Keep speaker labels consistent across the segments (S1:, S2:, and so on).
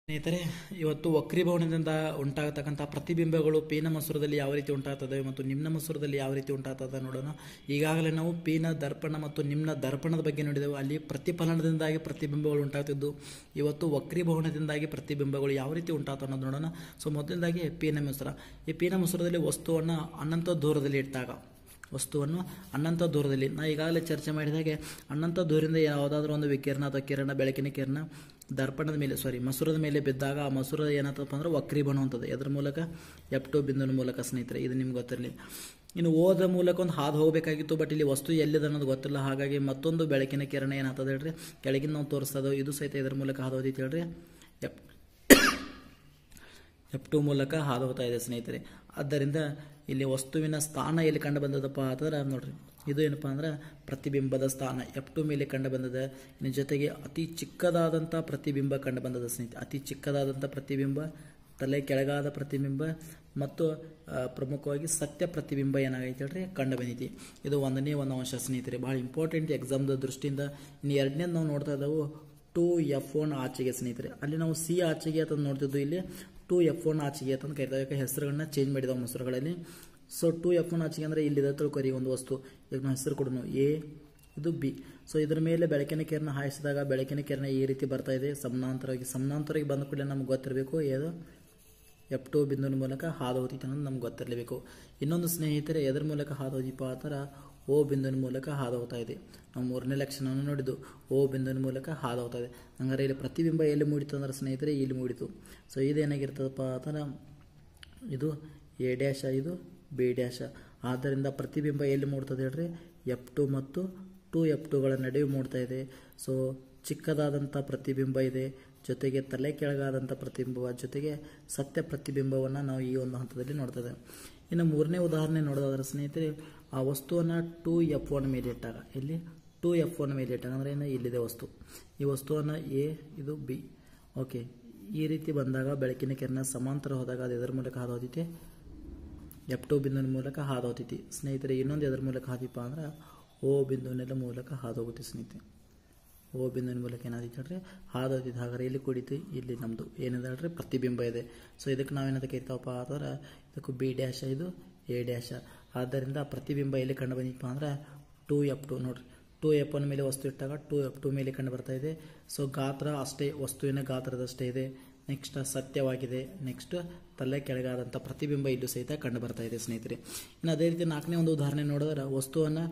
S1: ಸ್ನೇಹಿತರೆ ಇವತ್ತು ವಕ್ರೀಭವನದಿಂದ ಉಂಟಾಗತಕ್ಕಂಥ ಪ್ರತಿಬಿಂಬಗಳು ಪೀನ ಮಸೂರದಲ್ಲಿ ಯಾವ ರೀತಿ ಉಂಟಾಗ್ತದೆ ಮತ್ತು ನಿಮ್ನ ಮಸೂರದಲ್ಲಿ ಯಾವ ರೀತಿ ಉಂಟಾಗ್ತದೆ ನೋಡೋಣ ಈಗಾಗಲೇ ನಾವು ಪೀನ ದರ್ಪಣ ಮತ್ತು ನಿಮ್ನ ದರ್ಪಣದ ಬಗ್ಗೆ ನೋಡಿದೆವು ಅಲ್ಲಿ ಪ್ರತಿಫಲನದಿಂದಾಗಿ ಪ್ರತಿಬಿಂಬಗಳು ಉಂಟಾಗ್ತಿದ್ದು ಇವತ್ತು ವಕ್ರೀಭವನದಿಂದಾಗಿ ಪ್ರತಿಬಿಂಬಗಳು ಯಾವ ರೀತಿ ಉಂಟಾಗ್ತವೆ ಅನ್ನೋದು ನೋಡೋಣ ಸೊ ಮೊದಲನೇದಾಗಿ ಪೀನ ಮಸೂರ ಈ ಪೀನ ಮಸೂರದಲ್ಲಿ ವಸ್ತುವನ್ನು ಅನಂತ ದೂರದಲ್ಲಿ ಇಟ್ಟಾಗ ವಸ್ತುವನ್ನು ಅನಂತ ದೂರದಲ್ಲಿ ನಾ ಈಗಾಗಲೇ ಚರ್ಚೆ ಮಾಡಿದಾಗೆ ಅನಂತ ದೂರದಿಂದ ಯಾವುದಾದ್ರೂ ಒಂದು ವಿಕಿರಣ ಅಥವಾ ಕಿರಣ ಬೆಳಕಿನ ಕಿರಣ ದರ್ಪಣದ ಮೇಲೆ ಸಾರಿ ಮಸೂರದ ಮೇಲೆ ಬಿದ್ದಾಗ ಆ ಮಸೂರ ಏನಾಗ್ತದಪ್ಪ ಅಂದ್ರೆ ವಕ್ರೀಭವನ ಅಂತದೆ ಅದ್ರ ಮೂಲಕ ಎಫ್ ಟು ಬಿಂದುವಿನ ಮೂಲಕ ಸ್ನೇಹಿತರೆ ಇದು ನಿಮ್ಗೆ ಗೊತ್ತಿರಲಿ ಇನ್ನು ಓದ ಮೂಲಕ ಒಂದು ಹಾದು ಹೋಗಬೇಕಾಗಿತ್ತು ಬಟ್ ಇಲ್ಲಿ ವಸ್ತು ಎಲ್ಲಿದೆ ಅನ್ನೋದು ಗೊತ್ತಿಲ್ಲ ಹಾಗಾಗಿ ಮತ್ತೊಂದು ಬೆಳಕಿನ ಕಿರಣ ಏನಾಗ್ತದೆ ಹೇಳ್ರಿ ಕೆಳಗಿನ ನಾವು ತೋರಿಸ್ತಾ ಇದ್ದೇವೆ ಇದು ಸಹಿತ ಇದ್ರ ಮೂಲಕ ಹಾದು ಹೋದೈತೆ ಹೇಳ್ರಿ ಎಫ್ ಎಫ್ ಟು ಮೂಲಕ ಹಾದು ಹೋಗ್ತಾ ಇದೆ ಸ್ನೇಹಿತರೆ ಆದ್ದರಿಂದ ಇಲ್ಲಿ ವಸ್ತುವಿನ ಸ್ಥಾನ ಎಲ್ಲಿ ಕಂಡು ಬಂದದಪ್ಪ ಅಂತಂದ್ರೆ ನೋಡ್ರಿ ಇದು ಏನಪ್ಪ ಅಂದ್ರೆ ಪ್ರತಿಬಿಂಬದ ಸ್ಥಾನ ಎಫ್ ಟು ಮೇಲೆ ಕಂಡು ಬಂದದ ಇನ್ನು ಜೊತೆಗೆ ಅತಿ ಚಿಕ್ಕದಾದಂಥ ಪ್ರತಿಬಿಂಬ ಕಂಡು ಬಂದದ ಸ್ನೇಹಿತರೆ ಅತಿ ಚಿಕ್ಕದಾದಂಥ ಪ್ರತಿಬಿಂಬ ತಲೆ ಕೆಳಗಾದ ಪ್ರತಿಬಿಂಬ ಮತ್ತು ಆ, ಪ್ರಮುಖವಾಗಿ ಸತ್ಯ ಪ್ರತಿಬಿಂಬ ಏನಾಗೈತೆ ಹೇಳ್ರಿ ಕಂಡು ಬಂದೈತಿ ಇದು ಒಂದನೇ ಒಂದು ಅಂಶ ಸ್ನೇಹಿತರೆ ಭಾಳ ಇಂಪಾರ್ಟೆಂಟ್ ಎಕ್ಸಾಮ್ದ ದೃಷ್ಟಿಯಿಂದ ಇನ್ನು ಎರಡನೇದು ನಾವು ನೋಡ್ತಾ ಇದ್ದಾವೆ ಟು ಎಫ್ ಒನ್ ಆಚೆಗೆ ಸ್ನೇಹಿತರೆ ಅಲ್ಲಿ ನಾವು ಸಿ ಆಚೆಗೆ ಅಂತ ನೋಡ್ತಿದ್ವು ಇಲ್ಲಿ ಟು ಎಫ್ ಒನ್ ಆಚೆಗೆ ಅಂತ ಕರಿತಾವೆ ಯಾಕೆ ಹೆಸರುಗಳನ್ನ ಚೇಂಜ್ ಮಾಡಿದಾವೆ ಹೆಸರುಗಳಲ್ಲಿ ಸೊ ಟು ಎಫ್ ಒನ್ ಆಚೆಗೆ ಅಂದರೆ ಇಲ್ಲಿದೆ ತಿಳ್ಕೊರಿ ಒಂದು ವಸ್ತು ಈಗ ನಾವು ಹೆಸರು ಕೊಡೋಣ ಎ ಇದು ಬಿ ಸೊ ಇದ್ರ ಮೇಲೆ ಬೆಳಕಿನ ಕಿರಣ ಹಾಯಿಸಿದಾಗ ಬೆಳಕಿನ ಕಿರಣ ಈ ರೀತಿ ಬರ್ತಾ ಇದೆ ಸಮಾನಾಂತರವಾಗಿ ಸಮಾನಾಂತರವಾಗಿ ಬಂದ ಕೂಡಲೇ ನಮ್ಗೆ ಗೊತ್ತಿರಬೇಕು ಏದು ಎಫ್ ಟು ಬಿಂದುವಿನ ಮೂಲಕ ಹಾದು ಹೋಗ್ತೈತೆ ಅನ್ನೋದು ನಮ್ಗೆ ಗೊತ್ತಿರಲೇಬೇಕು ಇನ್ನೊಂದು ಸ್ನೇಹಿತರೆ ಎದ್ರ ಮೂಲಕ ಹಾದು ಹೋದಿಪ್ಪ ಆ ಥರ ಓ ಬಿಂದುವಿನ ಮೂಲಕ ಹಾದು ಹೋಗ್ತಾ ಇದೆ ನಾವು ಮೂರನೇ ಲಕ್ಷಣವನ್ನು ನೋಡಿದ್ದು ಓ ಬಿಂದುವಿನ ಮೂಲಕ ಹಾದು ಹೋಗ್ತಾ ಇದೆ ಹಂಗಾರೆ ಇಲ್ಲಿ ಪ್ರತಿಬಿಂಬ ಎಲ್ಲಿ ಮೂಡಿತು ಅಂದ್ರೆ ಸ್ನೇಹಿತರೆ ಇಲ್ಲಿ ಮೂಡಿತು ಸೊ ಇದೇನಾಗಿರ್ತದಪ್ಪ ಅಂದ್ರೆ ಇದು ಎ ಡ್ಯಾಶ ಇದು ಬಿ ಡ್ಯಾಶ ಆದ್ದರಿಂದ ಪ್ರತಿಬಿಂಬ ಎಲ್ಲಿ ಮೂಡ್ತದೆ ಹೇಳ್ರಿ ಎಫ್ ಟು ಮತ್ತು ಟು ಎಫ್ ಟುಗಳ ನಡುವೆ ಮೂಡ್ತಾ ಇದೆ ಸೊ ಚಿಕ್ಕದಾದಂಥ ಪ್ರತಿಬಿಂಬ ಇದೆ ಜೊತೆಗೆ ತಲೆ ಕೆಳಗಾದಂಥ ಪ್ರತಿಬಿಂಬ ಜೊತೆಗೆ ಸತ್ಯ ಪ್ರತಿಬಿಂಬವನ್ನು ನಾವು ಈ ಒಂದು ಹಂತದಲ್ಲಿ ನೋಡ್ತದೆ ಇನ್ನು ಮೂರನೇ ಉದಾಹರಣೆ ನೋಡೋದಾದ್ರೆ ಸ್ನೇಹಿತರೆ ಆ ವಸ್ತುವನ್ನು ಟು ಎಫ್ ಒನ್ ಮೇಲೆ ಇಟ್ಟಾಗ ಇಲ್ಲಿ ಟು ಎಫ್ ಒನ್ ಮೇಲೆ ಇಟ್ಟಾಗ ಅಂದರೆ ಏನು ಇಲ್ಲಿದೆ ವಸ್ತು ಈ ವಸ್ತುವನ್ನು ಎ ಇದು ಬಿ ಓಕೆ ಈ ರೀತಿ ಬಂದಾಗ ಬೆಳಕಿನ ಕಿರಣ ಸಮಾಂತರ ಹೋದಾಗ ಅದು ಎದರ ಮೂಲಕ ಹಾದು ಹೋದೈತಿ ಎಫ್ ಟು ಬಿಂದುವಿನ ಮೂಲಕ ಹಾದು ಹೋಗ್ತೈತಿ ಸ್ನೇಹಿತರೆ ಇನ್ನೊಂದು ಎದರ ಮೂಲಕ ಹಾದಿಪ್ಪ ಅಂದ್ರೆ ಓ ಬಿಂದುವಿನ ಮೂಲಕ ಹಾದು ಹೋಗುತ್ತೆ ಸ್ನೇಹಿತರೆ ಓ ಬಿಂದುವಿನ ಮೂಲಕ ಏನಾದೈತೆ ಹೇಳ್ರಿ ಹಾದು ಹೋಗ್ತಿತ್ತು ಹಾಗಾದ್ರೆ ಇಲ್ಲಿ ಕುಡಿತು ಇಲ್ಲಿ ನಮ್ಮದು ಏನಿದೆ ಹೇಳ್ರಿ ಪ್ರತಿಬಿಂಬ ಇದೆ ಸೊ ಇದಕ್ಕೆ ನಾವೇನಂತ ಕರಿತಾವಪ್ಪ ಅಂದ್ರೆ ಇದಕ್ಕೂ ಬಿ ಡ್ಯಾಶ ಇದು ಎ ಡ್ಯಾಶ ಆದ್ದರಿಂದ ಪ್ರತಿಬಿಂಬ ಎಲ್ಲಿ ಕಂಡು ಬಂದಿಪ್ಪ ಅಂದ್ರೆ ಟು ಎಫ್ ಟು ನೋಡ್ರಿ ಟು ಎಫ್ ಒನ್ ಮೇಲೆ ವಸ್ತು ಇಟ್ಟಾಗ ಟು ಎಫ್ ಟು ಮೇಲೆ ಕಂಡು ಬರ್ತಾ ಇದೆ ಸೊ ಗಾತ್ರ ಅಷ್ಟೇ ವಸ್ತುವಿನ ಗಾತ್ರದಷ್ಟೇ ಇದೆ ನೆಕ್ಸ್ಟ್ ಸತ್ಯವಾಗಿದೆ ನೆಕ್ಸ್ಟ್ ತಲೆ ಕೆಳಗಾದಂಥ ಪ್ರತಿಬಿಂಬ ಇಲ್ಲೂ ಸಹಿತ ಕಂಡು ಬರ್ತಾ ಇದೆ ಸ್ನೇಹಿತರೆ ಇನ್ನು ಅದೇ ರೀತಿ ನಾಲ್ಕನೇ ಒಂದು ಉದಾಹರಣೆ ನೋಡಿದ್ರೆ ವಸ್ತುವನ್ನು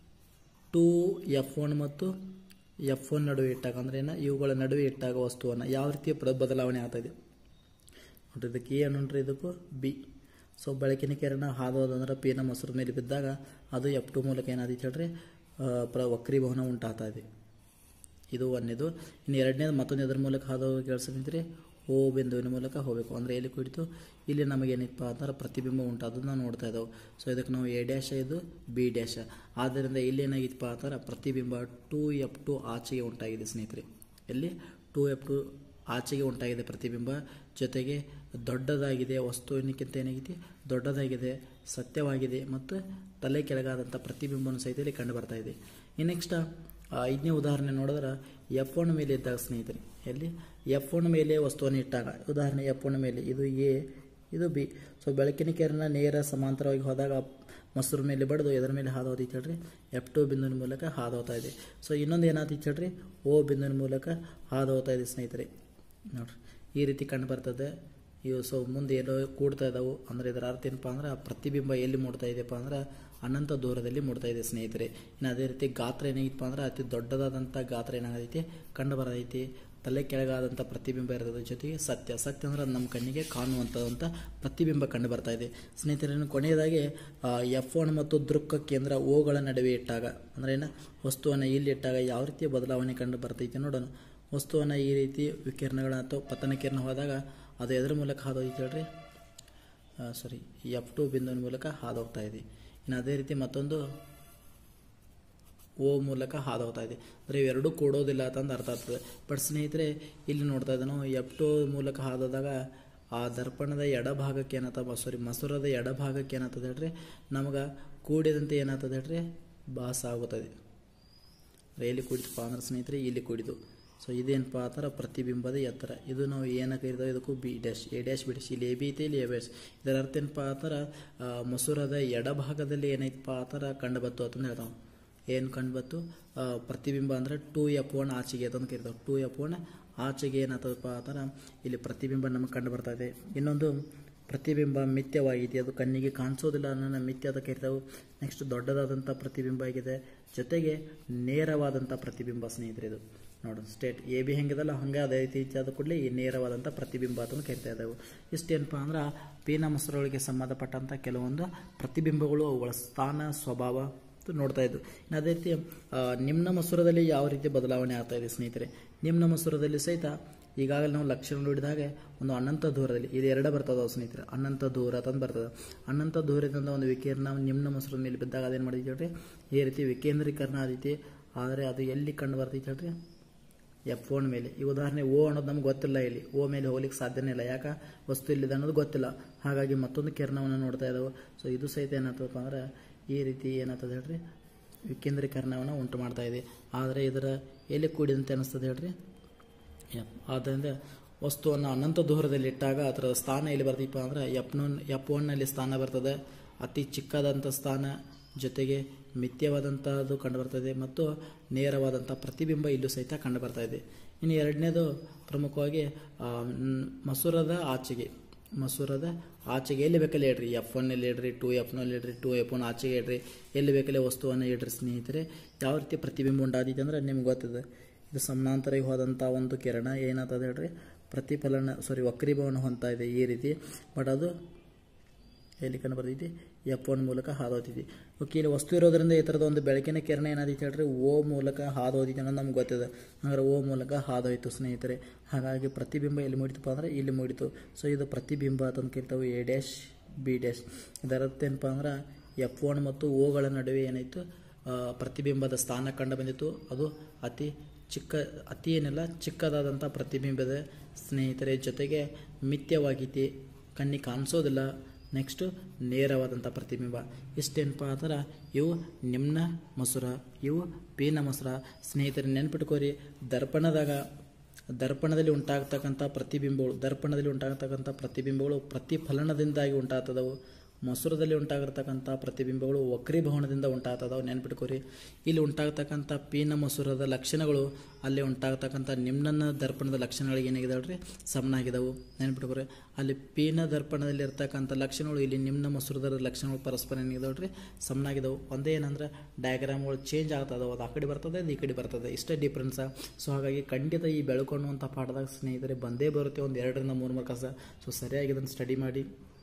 S1: ಟು ಎಫ್ ಒನ್ ಮತ್ತು ಎಫ್ ಒನ್ ನಡುವೆ ಇಟ್ಟಾಗ ಅಂದ್ರೆ ಏನು ಇವುಗಳ ನಡುವೆ ಇಟ್ಟಾಗ ವಸ್ತುವನ್ನು ಯಾವ ರೀತಿಯ ಪ್ರ ಬದಲಾವಣೆ ಆಗ್ತಾಯಿದೆ ನೋಡ್ರಿ ಇದಕ್ಕೆ ಎ ನೋಡ್ರಿ ಇದಕ್ಕೂ ಬಿ ಸೊ ಬೆಳಕಿನ ಕಿರಣ ಹಾದು ಹೋದಂದ್ರೆ ಪಿನ ಮೊಸರು ಮೇಲೆ ಬಿದ್ದಾಗ ಅದು ಎಫ್ ಟು ಮೂಲಕ ಏನಾದೈತೆ ಹೇಳ್ರಿ ಆ, ಪ್ರ ವಕ್ರೀಭವನ ಉಂಟಾಗ್ತಾ ಇದೆ ಇದು ಒಂದನೇದು ಇನ್ನು ಎರಡನೇದು ಮತ್ತೊಂದು ಎದ್ರ ಮೂಲಕ ಹಾದು ಹೋಗಿ ಕೇಳಿಸಿದ್ರೆ ಓ ಬಿಂದುವಿನ ಮೂಲಕ ಹೋಗಬೇಕು ಅಂದರೆ ಎಲ್ಲಿ ಕುಡಿತು ಇಲ್ಲಿ ನಮಗೇನಿಪ್ಪ ಅಂದ್ರೆ ಪ್ರತಿಬಿಂಬ ಉಂಟಾದನ್ನು ನಾವು ನೋಡ್ತಾ ಇದ್ದಾವೆ ಸೊ ಇದಕ್ಕೆ ನಾವು ಎ ಡ್ಯಾಶ ಇದು ಬಿ ಡ್ಯಾಶ ಆದ್ದರಿಂದ ಇಲ್ಲಿ ಏನಾಗಿತ್ತಪ್ಪ ಅಂದ್ರೆ ಪ್ರತಿಬಿಂಬ ಟು ಎಫ್ ಟು ಆಚೆಗೆ ಉಂಟಾಗಿದೆ ಸ್ನೇಹಿತರೆ ಎಲ್ಲಿ ಟು ಎಫ್ ಟು ಆಚೆಗೆ ಉಂಟಾಗಿದೆ ಪ್ರತಿಬಿಂಬ ಜೊತೆಗೆ ದೊಡ್ಡದಾಗಿದೆ ವಸ್ತುವಿನಕ್ಕಿಂತ ಏನಾಗಿದೆ ದೊಡ್ಡದಾಗಿದೆ ಸತ್ಯವಾಗಿದೆ ಮತ್ತು ತಲೆ ಕೆಳಗಾದಂಥ ಪ್ರತಿಬಿಂಬವನ್ನು ಸಹಿತ ಇಲ್ಲಿ ಕಂಡು ಬರ್ತಾ ಇದೆ ಇನ್ನು ನೆಕ್ಸ್ಟ್ ಐದನೇ ಉದಾಹರಣೆ ನೋಡಿದ್ರೆ ಎಫ್ ಒನ್ ಮೇಲೆ ಇದ್ದಾಗ ಸ್ನೇಹಿತರೆ ಎಲ್ಲಿ ಎಫ್ ಒನ್ ಮೇಲೆ ವಸ್ತುವನ್ನು ಇಟ್ಟಾಗ ಉದಾಹರಣೆ ಎಫ್ ಒನ್ ಮೇಲೆ ಇದು ಎ ಇದು ಬಿ ಸೊ ಬೆಳಕಿನ ಕಿರಣ ನೇರ ಸಮಾಂತರವಾಗಿ ಹೋದಾಗ ಮೊಸರು ಮೇಲೆ ಬಡ್ದು ಎದರ ಮೇಲೆ ಹಾದು ಹೋದೈತೆ ಹೇಳ್ರಿ ಎಫ್ ಟು ಬಿಂದುವಿನ ಮೂಲಕ ಹಾದು ಹೋಗ್ತಾ ಇದೆ ಸೊ ಇನ್ನೊಂದು ಏನಾಗ್ತೈತೆ ಹೇಳ್ರಿ ಓ ಬಿಂದುವಿನ ಮೂಲಕ ಹಾದು ಹೋಗ್ತಾ ಇದೆ ಸ್ನೇಹಿತರೆ ನೋಡ್ರಿ ಈ ರೀತಿ ಕಂಡು ಬರ್ತದೆ ಇವು ಸೊ ಮುಂದೆ ಎಲ್ಲೋ ಕೂಡ್ತಾ ಇದ್ದಾವೆ ಅಂದರೆ ಇದರ ಅರ್ಥ ಏನಪ್ಪ ಅಂದ್ರೆ ಆ ಪ್ರತಿಬಿಂಬ ಎಲ್ಲಿ ಮೂಡ್ತಾ ಇದೆಯಪ್ಪ ಅಂದ್ರೆ ಅನಂತ ದೂರದಲ್ಲಿ ಮೂಡ್ತಾ ಇದೆ ಸ್ನೇಹಿತರೆ ಇನ್ನು ಅದೇ ರೀತಿ ಗಾತ್ರ ಏನಾಗಿತ್ತಪ್ಪ ಅಂದ್ರೆ ಅತಿ ದೊಡ್ಡದಾದಂಥ ಗಾತ್ರ ಏನಾಗೈತಿ ಕಂಡು ಬರತೈತಿ ತಲೆ ಕೆಳಗಾದಂಥ ಪ್ರತಿಬಿಂಬ ಇರ್ತದೆ ಜೊತೆಗೆ ಸತ್ಯ ಸತ್ಯ ಅಂದ್ರೆ ಅದು ನಮ್ಮ ಕಣ್ಣಿಗೆ ಕಾಣುವಂಥದ್ದಂಥ ಪ್ರತಿಬಿಂಬ ಕಂಡು ಬರ್ತಾ ಇದೆ ಸ್ನೇಹಿತರನ್ನು ಕೊನೆಯದಾಗಿ ಎಫ್ ಒನ್ ಮತ್ತು ದೃಕ್ಕ ಕೇಂದ್ರ ಓಗಳ ನಡುವೆ ಇಟ್ಟಾಗ ಅಂದ್ರೆ ಏನು ವಸ್ತುವನ್ನು ಇಲ್ಲಿ ಇಟ್ಟಾಗ ಯಾವ ರೀತಿಯ ಬದಲಾವಣೆ ಕಂಡು ಬರ್ತೈತೆ ನೋಡೋಣ ವಸ್ತುವನ್ನು ಈ ರೀತಿ ವಿಕಿರಣಗಳ ಅಥವಾ ಪತನ ಕಿರಣ ಹೋದಾಗ ಅದು ಎದರ ಮೂಲಕ ಹಾದು ಹೋಯ್ತು ಹೇಳ್ರಿ ಸಾರಿ ಎಫ್ ಟು ಬಿಂದುವಿನ ಮೂಲಕ ಹಾದು ಹೋಗ್ತಾ ಇದೆ ಇನ್ನು ಅದೇ ರೀತಿ ಮತ್ತೊಂದು ಓ ಮೂಲಕ ಹಾದು ಹೋಗ್ತಾ ಇದೆ ಅಂದರೆ ಇವೆರಡೂ ಕೂಡೋದಿಲ್ಲ ಅಂತಂದು ಅರ್ಥ ಆಗ್ತದೆ ಬಟ್ ಸ್ನೇಹಿತರೆ ಇಲ್ಲಿ ನೋಡ್ತಾ ಇದ್ದ ನಾವು ಎಫ್ ಟು ಮೂಲಕ ಹಾದೋದಾಗ ಆ ದರ್ಪಣದ ಎಡಭಾಗಕ್ಕೆ ಏನಾಗ್ತದೆ ಸಾರಿ ಮಸೂರದ ಎಡಭಾಗಕ್ಕೆ ಏನಾಗ್ತದೆ ಹೇಳ್ರಿ ನಮಗೆ ಕೂಡಿದಂತೆ ಏನಾಗ್ತದೆ ಹೇಳ್ರಿ ಭಾಸ ಆಗುತ್ತದೆ ಎಲ್ಲಿ ಕುಡಿತಪ್ಪ ಅಂದ್ರೆ ಸ್ನೇಹಿತರೆ ಇಲ್ಲಿ ಕುಡಿದು ಸೊ ಇದೇನಪ್ಪ ಆ ಥರ ಪ್ರತಿಬಿಂಬದ ಎತ್ತರ ಇದು ನಾವು ಏನಕ್ಕೆ ಕರಿತಾವೆ ಇದಕ್ಕೂ B dash A dash B dash ಇಲ್ಲಿ ಎ ಬಿ ಐತೆ ಇಲ್ಲಿ ಎ ಡ್ಯಾಶ್ ಇದರ ಅರ್ಥ ಏನಪ್ಪ ಆ ಥರ ಆ, ಮಸೂರದ ಎಡಭಾಗದಲ್ಲಿ ಏನೈತಪ್ಪ ಆ ಥರ ಕಂಡು ಬತ್ತು ಅಂತಂದು ಹೇಳ್ತಾವೆ ಏನು ಕಂಡುಬತ್ತು ಪ್ರತಿಬಿಂಬ ಅಂದರೆ ಟೂ ಎಫ್ ಒನ್ ಆಚೆಗೆ ಅಂತಂದು ಕರಿತಾವೆ ಟೂ ಎಫ್ ಒನ್ ಆಚೆಗೆ ಏನಾಗ್ತದಪ್ಪ ಆ ಥರ ಇಲ್ಲಿ ಪ್ರತಿಬಿಂಬ ನಮಗೆ ಕಂಡು ಬರ್ತಾ ಇದೆ ಇನ್ನೊಂದು ಪ್ರತಿಬಿಂಬ ಮಿಥ್ಯವಾಗಿದೆ ಅದು ಕಣ್ಣಿಗೆ ಕಾಣಿಸೋದಿಲ್ಲ ಅನ್ನೋ ಮಿಥ್ಯ ಅಂತ ಕರಿತಾವೆ ನೆಕ್ಸ್ಟ್ ದೊಡ್ಡದಾದಂಥ ಪ್ರತಿಬಿಂಬ ಆಗಿದೆ ಜೊತೆಗೆ ನೇರವಾದಂಥ ಪ್ರತಿಬಿಂಬ ಸ್ನೇಹಿತರೆ ಇದು ನೋಡು ಸ್ಟೇಟ್ ಎ ಬಿ ಹೆಂಗಿದಲ್ಲ ಹಂಗೆ ಅದೇ ರೀತಿ ಆದ ಕೂಡಲೇ ಈ ನೇರವಾದಂಥ ಪ್ರತಿಬಿಂಬ ಅಂತ ಕರಿತಾ ಇದ್ದಾವೆ ಇಷ್ಟೇನಪ್ಪ ಅಂದ್ರೆ ಪೀನ ಮೊಸರುಗಳಿಗೆ ಸಂಬಂಧಪಟ್ಟಂಥ ಕೆಲವೊಂದು ಪ್ರತಿಬಿಂಬಗಳು ಅವುಗಳ ಸ್ಥಾನ ಸ್ವಭಾವ ಅಂತ ನೋಡ್ತಾ ಇದ್ದು ಇನ್ನು ಅದೇ ರೀತಿ ಆ, ನಿಮ್ನ ಮಸೂರದಲ್ಲಿ ಯಾವ ರೀತಿ ಬದಲಾವಣೆ ಆಗ್ತಾ ಇದೆ ಸ್ನೇಹಿತರೆ ನಿಮ್ನ ಮಸೂರದಲ್ಲಿ ಸಹಿತ ಈಗಾಗಲೇ ನಾವು ಲಕ್ಷಣ ನೋಡಿದಾಗ ಒಂದು ಅನಂತ ದೂರದಲ್ಲಿ ಇದು ಎರಡೇ ಬರ್ತದ ಸ್ನೇಹಿತರೆ ಅನಂತ ದೂರ ಅಂತಂದು ಬರ್ತದೆ ಅನಂತ ದೂರದಿಂದ ಒಂದು ವಿಕಿರಣ ನಿಮ್ನ ಮಸೂರದ ಮೇಲೆ ಬಿದ್ದಾಗ ಅದೇನು ಮಾಡಿದ್ವಿ ಹೇಳ್ರಿ ಈ ರೀತಿ ವಿಕೇಂದ್ರೀಕರಣ ಆದೈತಿ ಆದರೆ ಅದು ಎಲ್ಲಿ ಕಂಡು ಬರ್ತೈತೆ ಹೇಳ್ರಿ ಎಫ್ ಒನ್ ಮೇಲೆ ಈ ಉದಾಹರಣೆ ಓ ಅನ್ನೋದು ನಮ್ಗೆ ಗೊತ್ತಿಲ್ಲ ಇಲ್ಲಿ ಓ ಮೇಲೆ ಹೋಗ್ಲಿಕ್ಕೆ ಸಾಧ್ಯನೇ ಇಲ್ಲ ಯಾಕೆ ವಸ್ತು ಇಲ್ಲಿದೆ ಅನ್ನೋದು ಗೊತ್ತಿಲ್ಲ ಹಾಗಾಗಿ ಮತ್ತೊಂದು ಕಿರಣವನ್ನು ನೋಡ್ತಾ ಇದ್ದಾವೆ ಸೊ ಇದು ಸಹಿತ ಏನಾಗ್ತದಪ್ಪ ಅಂದ್ರೆ ಈ ರೀತಿ ಏನಾಗ್ತದೆ ಹೇಳ್ರಿ ವಿಕೇಂದ್ರೀಕರಣವನ್ನು ಉಂಟು ಮಾಡ್ತಾ ಇದೆ ಆದರೆ ಇದರ ಎಲ್ಲಿ ಕೂಡಿದಂತೆ ಅನಿಸ್ತದೆ ಹೇಳ್ರಿ ಯಪ್. ಆದ್ದರಿಂದ ವಸ್ತುವನ್ನು ಅನಂತ ದೂರದಲ್ಲಿ ಇಟ್ಟಾಗ ಅದರ ಸ್ಥಾನ ಎಲ್ಲಿ ಬರ್ತೀಪ ಅಂದ್ರೆ ಎಫ್ ನೋನ್ ಎಫ್ ಒನ್ನಲ್ಲಿ ಸ್ಥಾನ ಬರ್ತದೆ ಅತಿ ಚಿಕ್ಕದಂಥ ಸ್ಥಾನ ಜೊತೆಗೆ ಮಿಥ್ಯವಾದಂಥದ್ದು ಕಂಡುಬರ್ತದೆ ಮತ್ತು ನೇರವಾದಂಥ ಪ್ರತಿಬಿಂಬ ಇಲ್ಲೂ ಸಹಿತ ಕಂಡುಬರ್ತಾ ಇದೆ ಇನ್ನು ಎರಡನೇದು ಪ್ರಮುಖವಾಗಿ ಆ, ನ್- ಮಸೂರದ ಆಚೆಗೆ ಮಸೂರದ ಆಚೆಗೆ ಎಲ್ಲಿ ಬೇಕಲ್ಲಿ ಇಡ್ರಿ ಎಫ್ ಒನ್ನಲ್ಲಿ ಇಡ್ರಿ ಟೂ ಎಫ್ ನಲ್ಲಿ ಇಡ್ರಿ ಟೂ ಎಫ್ ಒನ್ ಆಚೆಗೆ ಇಡ್ರಿ ಎಲ್ಲಿ ಬೇಕಲ್ಲಿ ವಸ್ತುವನ್ನು ಇಡ್ರಿ ಸ್ನೇಹಿತರೆ ಯಾವ ರೀತಿ ಪ್ರತಿಬಿಂಬ ಉಂಟಾದೀತೆ ಅಂದ್ರೆ ನಿಮ್ಗೆ ಗೊತ್ತಿದೆ ಇದು ಸಮಾನಾಂತರವಾಗಿ ಹೋದಂಥ ಒಂದು ಕಿರಣ ಏನಾಗ್ತದೆ ಹೇಳ್ರಿ ಪ್ರತಿಫಲನ ಸಾರಿ ವಕ್ರೀಭವನ ಹೊಂದ್ತಾ ಇದೆ ಈ ರೀತಿ ಬಟ್ ಅದು ಎಲ್ಲಿ ಕಂಡು ಬರ್ತೈತಿ ಎಫ್ ಒನ್ ಮೂಲಕ ಹಾದೋತೈತಿ ಓಕೆ ಇಲ್ಲಿ ವಸ್ತು ಇರೋದ್ರಿಂದ ಈ ಥರದ ಒಂದು ಬೆಳಕಿನ ಕಿರಣ ಏನಾದೈತಿ ಹೇಳ್ರಿ ಓ ಮೂಲಕ ಹಾದೋದೈತಿ ಅನ್ನೋದು ನಮ್ಗೆ ಗೊತ್ತಿದೆ ಹಂಗಾರೆ ಓ ಮೂಲಕ ಹಾದೋಯ್ತು ಸ್ನೇಹಿತರೆ ಹಾಗಾಗಿ ಪ್ರತಿಬಿಂಬ ಎಲ್ಲಿ ಮೂಡಿತಪ್ಪ ಅಂದ್ರೆ ಇಲ್ಲಿ ಮೂಡಿತು ಸೊ ಇದು ಪ್ರತಿಬಿಂಬ ಅಂತ ಕರಿತಾವೆ ಎ ಡ್ಯಾಶ್ ಬಿ ಡ್ಯಾಶ್ ಇದರ ಅರ್ಥ ಏನಪ್ಪ ಅಂದ್ರೆ ಎಫ್ ಒನ್ ಮತ್ತು ಓಗಳ ನಡುವೆ ಏನಾಯಿತು ಪ್ರತಿಬಿಂಬದ ಸ್ಥಾನ ಕಂಡು ಬಂದಿತ್ತು ಅದು ಅತಿ ಚಿಕ್ಕ ಅತಿ ಏನಿಲ್ಲ ಚಿಕ್ಕದಾದಂಥ ಪ್ರತಿಬಿಂಬದ ಸ್ನೇಹಿತರೆ ಜೊತೆಗೆ ಮಿಥ್ಯವಾಗೈತಿ ಕಣ್ಣಿಗೆ ಕಾಣಿಸೋದಿಲ್ಲ ನೆಕ್ಸ್ಟು ನೇರವಾದಂಥ ಪ್ರತಿಬಿಂಬ ಇಷ್ಟೇನಪ್ಪ ಅಂದ್ರೆ ಇವು ನಿಮ್ನ ಮೊಸರ ಇವು ಪೀನ ಮೊಸರ ಸ್ನೇಹಿತರೆ ನೆನ್ಪಿಟ್ಕೋರಿ ದರ್ಪಣದಾಗ ದರ್ಪಣದಲ್ಲಿ ಉಂಟಾಗ್ತಕ್ಕಂಥ ಪ್ರತಿಬಿಂಬಗಳು ದರ್ಪಣದಲ್ಲಿ ಉಂಟಾಗ್ತಕ್ಕಂಥ ಪ್ರತಿಬಿಂಬಗಳು ಪ್ರತಿಫಲನದಿಂದಾಗಿ ಉಂಟಾಗ್ತದವು ಮೊಸರದಲ್ಲಿ ಉಂಟಾಗಿರ್ತಕ್ಕಂಥ ಪ್ರತಿಬಿಂಬಗಳು ವಕ್ರೀಭವನದಿಂದ ಉಂಟಾಗ್ತದವು ನೆನ್ಪಿಟ್ಕೋರಿ ಇಲ್ಲಿ ಉಂಟಾಗ್ತಕ್ಕಂಥ ಪೀನ ಮೊಸರದ ಲಕ್ಷಣಗಳು ಅಲ್ಲಿ ಉಂಟಾಗ್ತಕ್ಕಂಥ ನಿಮ್ನ ದರ್ಪಣದ ಲಕ್ಷಣಗಳಿಗೆ ಏನಾಗಿದಾವ್ರಿ ಸಮನಾಗಿದ್ದಾವೆ ನೆನ್ಪಿಟ್ಕೋರಿ ಅಲ್ಲಿ ಪೀನ ದರ್ಪಣದಲ್ಲಿ ಇರ್ತಕ್ಕಂಥ ಲಕ್ಷಣಗಳು ಇಲ್ಲಿ ನಿಮ್ನ ಮೊಸರದ ಲಕ್ಷಣಗಳು ಪರಸ್ಪರ ಏನಾಗಿದಾವ್ರಿ ಸಮನಾಗಿದ್ದಾವೆ ಒಂದೇ ಏನಂದ್ರೆ ಡಯಾಗ್ರಾಮ್ಗಳು ಚೇಂಜ್ ಆಗ್ತದವು ಅದು ಆ ಕಡೆ ಬರ್ತದೆ ಅದು ಈ ಕಡೆ ಬರ್ತದೆ ಇಷ್ಟೇ ಡಿಫ್ರೆನ್ಸ ಸೊ ಹಾಗಾಗಿ ಖಂಡಿತ ಈ ಬೆಳ್ಕೊಳ್ಳುವಂಥ ಪಾಠದಾಗ ಸ್ನೇಹಿತರೆ ಬಂದೇ ಬರುತ್ತೆ ಒಂದು ಎರಡರಿಂದ ಮೂರು ಮಾರ್ಕಸ ಸೊ ಸರಿಯಾಗಿ ಇದನ್ನು ಸ್ಟಡಿ ಮಾಡಿ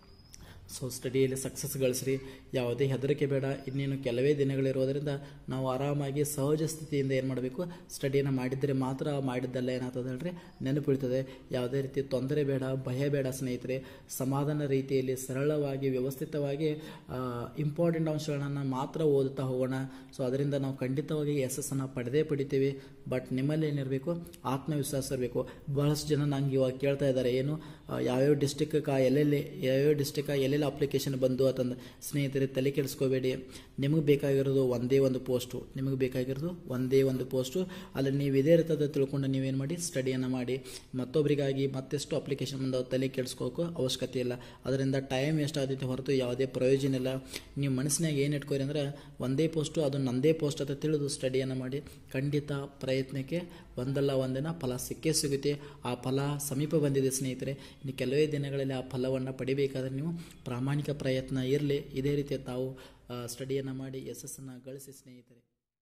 S1: ಸೊ ಸ್ಟಡಿಯಲ್ಲಿ ಸಕ್ಸಸ್ ಗಳಿಸ್ರಿ ಯಾವುದೇ ಹೆದರಿಕೆ ಬೇಡ ಇನ್ನೇನು ಕೆಲವೇ ದಿನಗಳಿರೋದರಿಂದ ನಾವು ಆರಾಮಾಗಿ ಸಹಜ ಸ್ಥಿತಿಯಿಂದ ಏನು ಮಾಡಬೇಕು ಸ್ಟಡಿಯನ್ನು ಮಾಡಿದರೆ ಮಾತ್ರ ಮಾಡಿದ್ದೆಲ್ಲ ಏನಾಗ್ತದೆ ಹೇಳ್ರಿ ನೆನಪಿಡ್ತದೆ ಯಾವುದೇ ರೀತಿ ತೊಂದರೆ ಬೇಡ ಭಯ ಬೇಡ ಸ್ನೇಹಿತರೆ ಸಮಾಧಾನ ರೀತಿಯಲ್ಲಿ ಸರಳವಾಗಿ ವ್ಯವಸ್ಥಿತವಾಗಿ ಇಂಪಾರ್ಟೆಂಟ್ ಅಂಶಗಳನ್ನು ಮಾತ್ರ ಓದುತ್ತಾ ಹೋಗೋಣ ಸೊ ಅದರಿಂದ ನಾವು ಖಂಡಿತವಾಗಿ ಯಶಸ್ಸನ್ನು ಪಡೆದೇ ಪಡಿತೀವಿ ಬಟ್ ನಿಮ್ಮಲ್ಲಿ ಏನಿರಬೇಕು ಆತ್ಮವಿಶ್ವಾಸ ಇರಬೇಕು ಬಹಳಷ್ಟು ಜನ ನಂಗೆ ಇವಾಗ ಕೇಳ್ತಾ ಇದ್ದಾರೆ ಏನು ಆ, ಯಾವ್ಯಾವ ಡಿಸ್ಟಿಕ್ಗೆ ಎಲ್ಲೆಲ್ಲಿ ಯಾವ್ಯಾವ ಡಿಸ್ಟಿಕ್ ಎಲ್ಲೆಲ್ಲಿ ಅಪ್ಲಿಕೇಶನ್ ಬಂದು ಅಂತಂದು ಸ್ನೇಹಿತರೆ ತಲೆ ಕೆಡಿಸ್ಕೋಬೇಡಿ ನಿಮಗೆ ಬೇಕಾಗಿರೋದು ಒಂದೇ ಒಂದು ಪೋಸ್ಟು ನಿಮಗೆ ಬೇಕಾಗಿರೋದು ಒಂದೇ ಒಂದು ಪೋಸ್ಟು ಅಲ್ಲಿ ನೀವು ಇದೇ ರೀತಿಯಾದ ತಿಳ್ಕೊಂಡು ನೀವೇನು ಮಾಡಿ ಸ್ಟಡಿಯನ್ನು ಮಾಡಿ ಮತ್ತೊಬ್ಬರಿಗಾಗಿ ಮತ್ತೆಷ್ಟು ಅಪ್ಲಿಕೇಶನ್ ಬಂದವು ತಲೆ ಕೆಡಿಸ್ಕೋಕ್ಕೂ ಅವಶ್ಯಕತೆ ಇಲ್ಲ ಅದರಿಂದ ಟೈಮ್ ವೇಸ್ಟ್ ಆದೈತೆ ಹೊರತು ಯಾವುದೇ ಪ್ರಯೋಜನ ಇಲ್ಲ ನೀವು ಮನಸ್ಸಿನಾಗ ಏನು ಇಟ್ಕೋರಿ ಅಂದರೆ ಒಂದೇ ಪೋಸ್ಟು ಅದು ನಂದೇ ಪೋಸ್ಟ್ ಅಂತ ತಿಳಿದು ಸ್ಟಡಿಯನ್ನು ಮಾಡಿ ಖಂಡಿತ ಪ್ರಯತ್ನಕ್ಕೆ ಒಂದಲ್ಲ ಒಂದಿನ ಫಲ ಸಿಕ್ಕೇ ಸಿಗುತ್ತೆ ಆ ಫಲ ಸಮೀಪ ಬಂದಿದೆ ಸ್ನೇಹಿತರೆ ಇನ್ನು ಕೆಲವೇ ದಿನಗಳಲ್ಲಿ ಆ ಫಲವನ್ನು ಪಡಿಬೇಕಾದ್ರೆ ನೀವು ಪ್ರಾಮಾಣಿಕ ಪ್ರಯತ್ನ ಇರಲಿ ಇದೇ ರೀತಿ ತಾವು ಸ್ಟಡಿಯನ್ನು ಮಾಡಿ ಯಶಸ್ಸನ್ನು ಗಳಿಸಿ ಸ್ನೇಹಿತರೆ